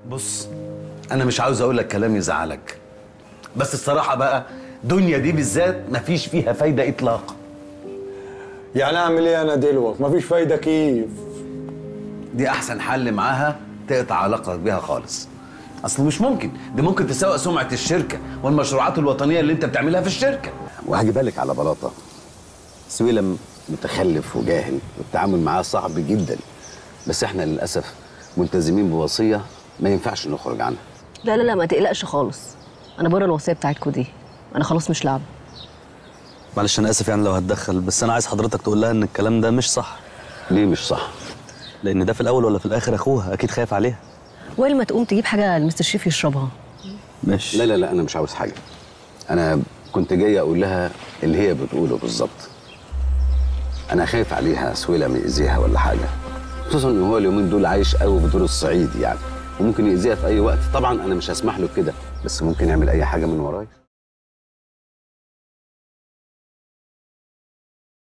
بص انا مش عاوز اقول لك كلام يزعلك بس الصراحه بقى دنيا دي بالذات مفيش فيها فايده اطلاقا يعني اعمل ايه انا دلوقتي مفيش فايده كيف دي احسن حل معاها تقطع علاقتك بيها خالص اصل مش ممكن دي ممكن تسوء سمعه الشركه والمشروعات الوطنيه اللي انت بتعملها في الشركه وهجي بالك على بلاطه سويلم متخلف وجاهل والتعامل معاه صعب جدا بس احنا للاسف ملتزمين بوصيه ما ينفعش نخرج عنها لا لا لا ما تقلقش خالص انا بره الوصيه بتاعتكوا دي انا خلاص مش لعبه معلش انا اسف يعني لو هتدخل بس انا عايز حضرتك تقول لها ان الكلام ده مش صح ليه مش صح لان ده في الاول ولا في الاخر اخوها اكيد خايف عليها وائل ما تقوم تجيب حاجه لمستر شريف يشربها ماشي لا لا لا انا مش عاوز حاجه انا كنت جاي اقول لها اللي هي بتقوله بالظبط انا خايف عليها سويلة يأذيها ولا حاجه خصوصا ان هو اليومين دول عايش قوي بدور الصعيدي يعني وممكن يأذيها في اي وقت طبعا انا مش هسمح له كده بس ممكن يعمل اي حاجه من ورايا